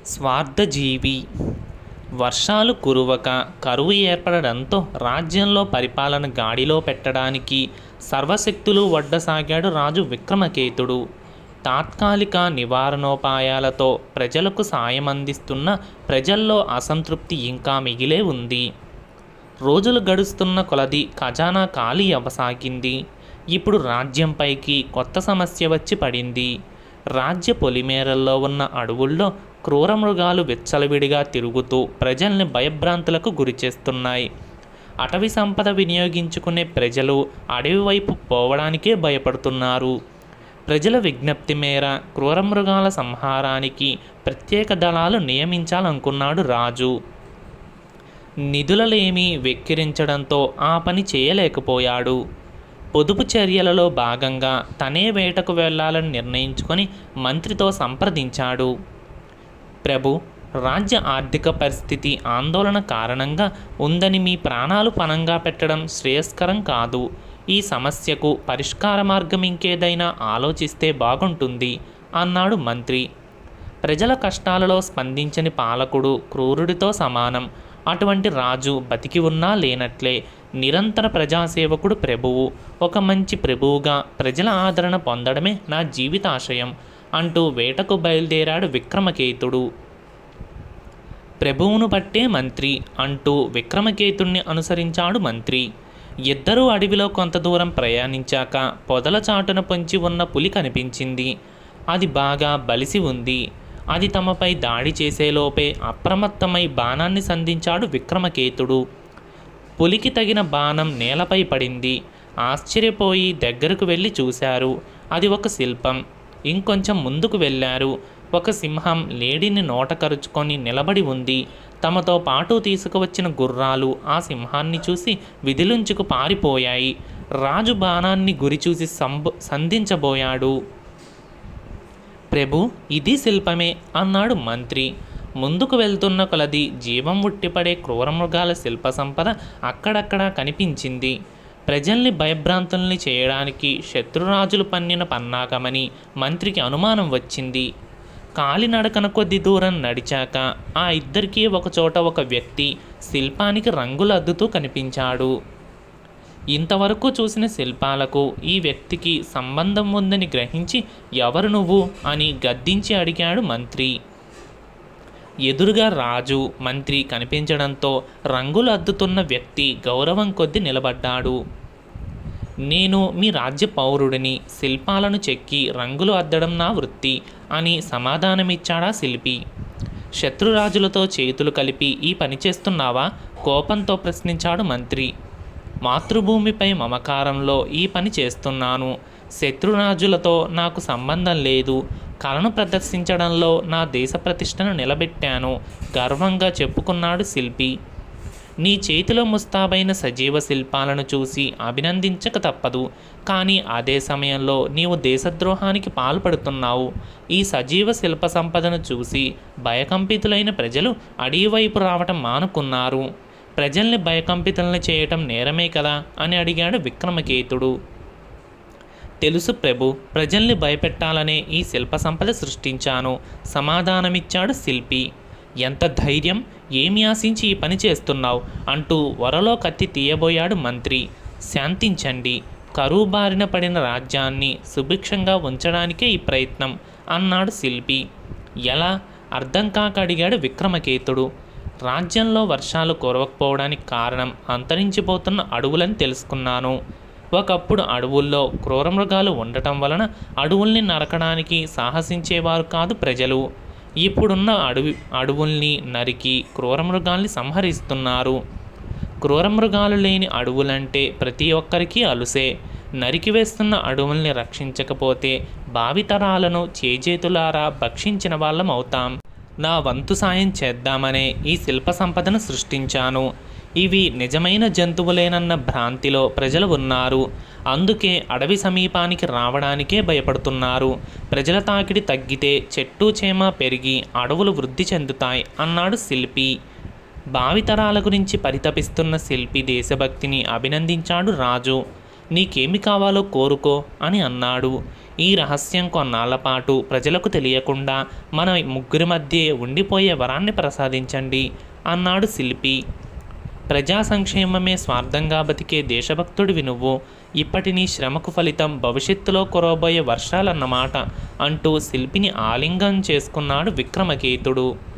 స్వార్థజీవి వర్షాలు కురవక కరువు ఏర్పడడంతో రాజ్యంలో పరిపాలన గాడిలో పెట్టడానికి సర్వశక్తులు వడ్డసాగాడు రాజు విక్రమకేతుడు తాత్కాలిక నివారణోపాయాలతో ప్రజలకు సాయం అందిస్తున్న ప్రజల్లో అసంతృప్తి ఇంకా మిగిలే ఉంది రోజులు గడుస్తున్న కొలది ఖజానా ఖాళీ అవ్వసాగింది ఇప్పుడు రాజ్యంపైకి కొత్త సమస్య వచ్చి పడింది రాజ్య పొలిమేరల్లో ఉన్న అడవుల్లో క్రూర మృగాలు విచ్చలవిడిగా తిరుగుతూ ప్రజల్ని భయభ్రాంతులకు గురిచేస్తున్నాయి అటవీ సంపద వినియోగించుకునే ప్రజలు అడవి వైపు పోవడానికే భయపడుతున్నారు ప్రజల విజ్ఞప్తి మేర క్రూరమృగాల సంహారానికి ప్రత్యేక దళాలు నియమించాలనుకున్నాడు రాజు నిధులలేమి వెక్కిరించడంతో ఆ పని చేయలేకపోయాడు పొదుపు చర్యలలో భాగంగా తనే వేటకు వెళ్ళాలని నిర్ణయించుకొని మంత్రితో సంప్రదించాడు ప్రభు రాజ్య ఆర్థిక పరిస్థితి ఆందోళన కారణంగా ఉందని మీ ప్రాణాలు పణంగా పెట్టడం శ్రేయస్కరం కాదు ఈ సమస్యకు పరిష్కార మార్గం ఇంకేదైనా ఆలోచిస్తే బాగుంటుంది అన్నాడు మంత్రి ప్రజల కష్టాలలో స్పందించని పాలకుడు క్రూరుడితో సమానం అటువంటి రాజు బతికి ఉన్నా లేనట్లే నిరంతర ప్రజాసేవకుడు ప్రభువు ఒక మంచి ప్రభువుగా ప్రజల ఆదరణ పొందడమే నా జీవితాశయం అంటూ వేటకు బయలుదేరాడు విక్రమకేతుడు ప్రభువును పట్టే మంత్రి అంటూ విక్రమకేతుణ్ణి అనుసరించాడు మంత్రి ఇద్దరూ అడవిలో కొంత దూరం ప్రయాణించాక పొదల చాటున పొంచి ఉన్న పులి కనిపించింది అది బాగా బలిసి ఉంది అది తమపై దాడి చేసేలోపే అప్రమత్తమై బాణాన్ని సంధించాడు విక్రమకేతుడు పులికి తగిన బాణం నేలపై పడింది ఆశ్చర్యపోయి దగ్గరకు వెళ్ళి చూశారు అది ఒక శిల్పం ఇంకొంచెం ముందుకు వెళ్ళారు ఒక సింహం లేడీని నోట కరుచుకొని నిలబడి ఉంది తమతో పాటు తీసుకువచ్చిన గుర్రాలు ఆ సింహాన్ని చూసి విధిలుంచుకు పారిపోయాయి రాజు బాణాన్ని గురి చూసి సంబ సంధించబోయాడు ప్రభు ఇది శిల్పమే అన్నాడు మంత్రి ముందుకు వెళ్తున్న కొలది జీవం ఉట్టిపడే క్రూరమృగాల శిల్ప సంపద అక్కడక్కడా కనిపించింది ప్రజల్ని భయభ్రాంతుల్ని చేయడానికి శత్రురాజులు పన్నిన పన్నాగమని మంత్రికి అనుమానం వచ్చింది కాలినడకన కొద్ది దూరం నడిచాక ఆ ఇద్దరికీ ఒకచోట ఒక వ్యక్తి శిల్పానికి రంగులు అద్దుతూ కనిపించాడు ఇంతవరకు చూసిన శిల్పాలకు ఈ వ్యక్తికి సంబంధం ఉందని గ్రహించి ఎవరు నువ్వు అని గద్దించి అడిగాడు మంత్రి ఎదురుగా రాజు మంత్రి కనిపించడంతో రంగులు అద్దుతున్న వ్యక్తి గౌరవం కొద్ది నిలబడ్డాడు నేను మీ రాజ్య పౌరుడిని శిల్పాలను చెక్కి రంగులు అద్దడం నా వృత్తి అని సమాధానమిచ్చాడా శిల్పి శత్రురాజులతో చేతులు కలిపి ఈ పని చేస్తున్నావా కోపంతో ప్రశ్నించాడు మంత్రి మాతృభూమిపై మమకారంలో ఈ పని చేస్తున్నాను శత్రురాజులతో నాకు సంబంధం లేదు కళను ప్రదర్శించడంలో నా దేశ ప్రతిష్టను నిలబెట్టాను గర్వంగా చెప్పుకున్నాడు శిల్పి నీ చేతిలో ముస్తాబైన సజీవ శిల్పాలను చూసి అభినందించక తప్పదు కానీ అదే సమయంలో నీవు దేశద్రోహానికి పాల్పడుతున్నావు ఈ సజీవ శిల్ప సంపదను చూసి భయకంపితులైన ప్రజలు అడవి వైపు రావటం మానుకున్నారు ప్రజల్ని భయకంపితుల్ని చేయటం నేరమే కదా అని అడిగాడు విక్రమకేతుడు తెలుసు ప్రభు ప్రజల్ని భయపెట్టాలనే ఈ శిల్ప సంపద సృష్టించాను సమాధానమిచ్చాడు శిల్పి ఎంత ధైర్యం ఏమి ఆశించి ఈ పని చేస్తున్నావు అంటూ వరలో కత్తి తీయబోయాడు మంత్రి శాంతించండి కరువు బారిన పడిన రాజ్యాన్ని సుభిక్షంగా ఉంచడానికే ఈ ప్రయత్నం అన్నాడు శిల్పి ఎలా అర్థం కాక అడిగాడు విక్రమకేతుడు రాజ్యంలో వర్షాలు కురవకపోవడానికి కారణం అంతరించిపోతున్న అడవులని తెలుసుకున్నాను ఒకప్పుడు అడవుల్లో క్రూరమృగాలు ఉండటం వలన అడవుల్ని నరకడానికి సాహసించేవారు కాదు ప్రజలు ఇప్పుడున్న అడవి అడవుల్ని నరికి క్రూరమృగాల్ని సంహరిస్తున్నారు క్రూరమృగాలు లేని అడవులంటే ప్రతి ఒక్కరికి అలుసే నరికివేస్తున్న అడవుల్ని రక్షించకపోతే భావితరాలను చేజేతులారా భక్షించిన వాళ్ళం అవుతాం నా వంతు సాయం చేద్దామనే ఈ శిల్ప సంపదను సృష్టించాను ఇవి నిజమైన జంతువులేనన్న భ్రాంతిలో ప్రజలు ఉన్నారు అందుకే అడవి సమీపానికి రావడానికే భయపడుతున్నారు ప్రజల తాకిడి తగ్గితే చెట్టు చేమ పెరిగి అడవులు వృద్ధి చెందుతాయి అన్నాడు శిల్పి భావితరాల గురించి పరితపిస్తున్న శిల్పి దేశభక్తిని అభినందించాడు రాజు నీకేమి కావాలో కోరుకో అని అన్నాడు ఈ రహస్యం కొన్నాళ్ల పాటు ప్రజలకు తెలియకుండా మన ముగ్గురి మధ్య ఉండిపోయే వరాన్ని ప్రసాదించండి అన్నాడు శిల్పి ప్రజా సంక్షేమమే స్వార్థంగా బతికే దేశభక్తుడివి నువ్వు ఇప్పటి నీ శ్రమకు ఫలితం భవిష్యత్తులో కురవబోయే వర్షాలన్నమాట అంటూ శిల్పిని ఆలింగం చేసుకున్నాడు విక్రమకేతుడు